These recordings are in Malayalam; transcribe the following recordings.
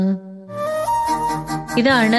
ഇതാണ്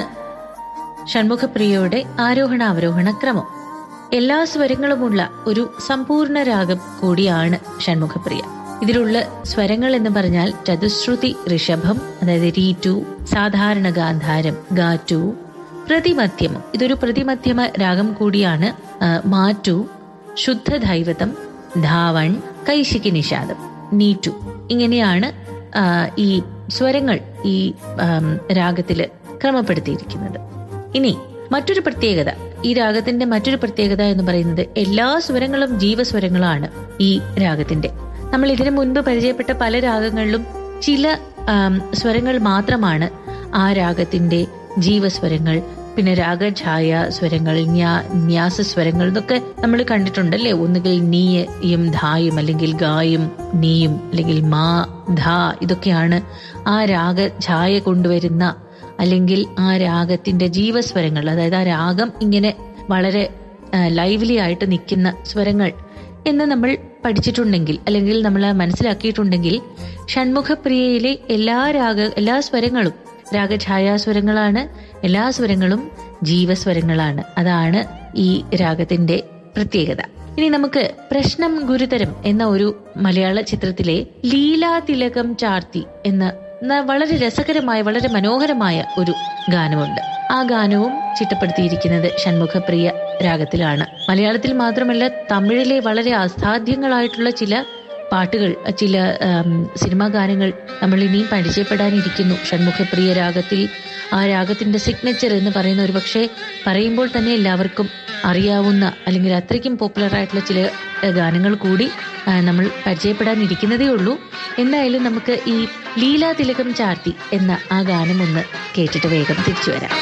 ഷൺമുഖപ്രിയയുടെ ആരോഹണ അവരോഹണ ക്രമം എല്ലാ സ്വരങ്ങളുമുള്ള ഒരു സമ്പൂർണ്ണ രാഗം കൂടിയാണ് ഷൺമുഖപ്രിയ ഇതിലുള്ള സ്വരങ്ങൾ എന്ന് പറഞ്ഞാൽ ചതുശ്രുതി ഋഷഭം അതായത് രീ ടു സാധാരണ ഗാന്ധാരം ഗാ ടു പ്രതിമധ്യമം ഇതൊരു പ്രതിമധ്യമ രാഗം കൂടിയാണ് ആ, മാറ്റു ശുദ്ധ ദൈവതം ധാവൺ കൈശികി നിഷാദം നീറ്റു ഇങ്ങനെയാണ് ആ, ഈ സ്വരങ്ങൾ ഈ ആം, രാഗത്തില് ക്രമപ്പെടുത്തിയിരിക്കുന്നത് ഇനി മറ്റൊരു പ്രത്യേകത ഈ രാഗത്തിന്റെ മറ്റൊരു പ്രത്യേകത എന്ന് പറയുന്നത് എല്ലാ സ്വരങ്ങളും ജീവസ്വരങ്ങളാണ് ഈ രാഗത്തിന്റെ നമ്മൾ ഇതിനു മുൻപ് പരിചയപ്പെട്ട പല രാഗങ്ങളിലും ചില ആം, സ്വരങ്ങൾ മാത്രമാണ് ആ രാഗത്തിന്റെ ജീവസ്വരങ്ങൾ പിന്നെ രാഗഛായ സ്വരങ്ങൾ ന്യാ- ന്യാസസ്വരങ്ങൾ ഇതൊക്കെ നമ്മൾ കണ്ടിട്ടുണ്ടല്ലേ ഒന്നുകിൽ നീയും ധായും അല്ലെങ്കിൽ ഗായും നീയും അല്ലെങ്കിൽ മാ ധാ ഇതൊക്കെയാണ് ആ രാഗഛായ കൊണ്ടുവരുന്ന അല്ലെങ്കിൽ ആ രാഗത്തിന്റെ ജീവസ്വരങ്ങൾ അതായത് ആ രാഗം ഇങ്ങനെ വളരെ ലൈവ്ലി ആയിട്ട് നിൽക്കുന്ന സ്വരങ്ങൾ എന്ന് നമ്മൾ പഠിച്ചിട്ടുണ്ടെങ്കിൽ അല്ലെങ്കിൽ നമ്മൾ മനസ്സിലാക്കിയിട്ടുണ്ടെങ്കിൽ ഷൺമുഖപ്രിയയിലെ എല്ലാ രാഗ എല്ലാ സ്വരങ്ങളും രാഗഛായാസ്വരങ്ങളാണ് എല്ലാ സ്വരങ്ങളും ജീവസ്വരങ്ങളാണ് അതാണ് ഈ രാഗത്തിന്റെ പ്രത്യേകത ഇനി നമുക്ക് പ്രശ്നം ഗുരുതരം എന്ന ഒരു മലയാള ചിത്രത്തിലെ ലീലാതിലകം ചാർത്തി എന്ന എന്ന വളരെ രസകരമായ വളരെ മനോഹരമായ ഒരു ഗാനമുണ്ട് ആ ഗാനവും ചിട്ടപ്പെടുത്തിയിരിക്കുന്നത് ഷൺമുഖപ്രിയ രാഗത്തിലാണ് മലയാളത്തിൽ മാത്രമല്ല തമിഴിലെ വളരെ അസാധ്യങ്ങളായിട്ടുള്ള ചില പാട്ടുകൾ ചില ആം, സിനിമാ ഗാനങ്ങൾ നമ്മൾ ഇനിയും പരിചയപ്പെടാനിരിക്കുന്നു ഷൺമുഖപ്രിയ രാഗത്തിൽ ആ രാഗത്തിന്റെ സിഗ്നേച്ചർ എന്ന് പറയുന്ന ഒരു പക്ഷേ പറയുമ്പോൾ തന്നെ എല്ലാവർക്കും അറിയാവുന്ന അല്ലെങ്കിൽ അത്രയ്ക്കും പോപ്പുലർ ആയിട്ടുള്ള ചില ഏഹ്, ഗാനങ്ങൾ കൂടി ആ, നമ്മൾ പരിചയപ്പെടാനിരിക്കുന്നതേ ഉള്ളൂ എന്തായാലും നമുക്ക് ഈ ലീലാതിലകം ചാർത്തി എന്ന ആ ഗാനം ഒന്ന് കേട്ടിട്ട് വേഗം തിരിച്ചു വരാം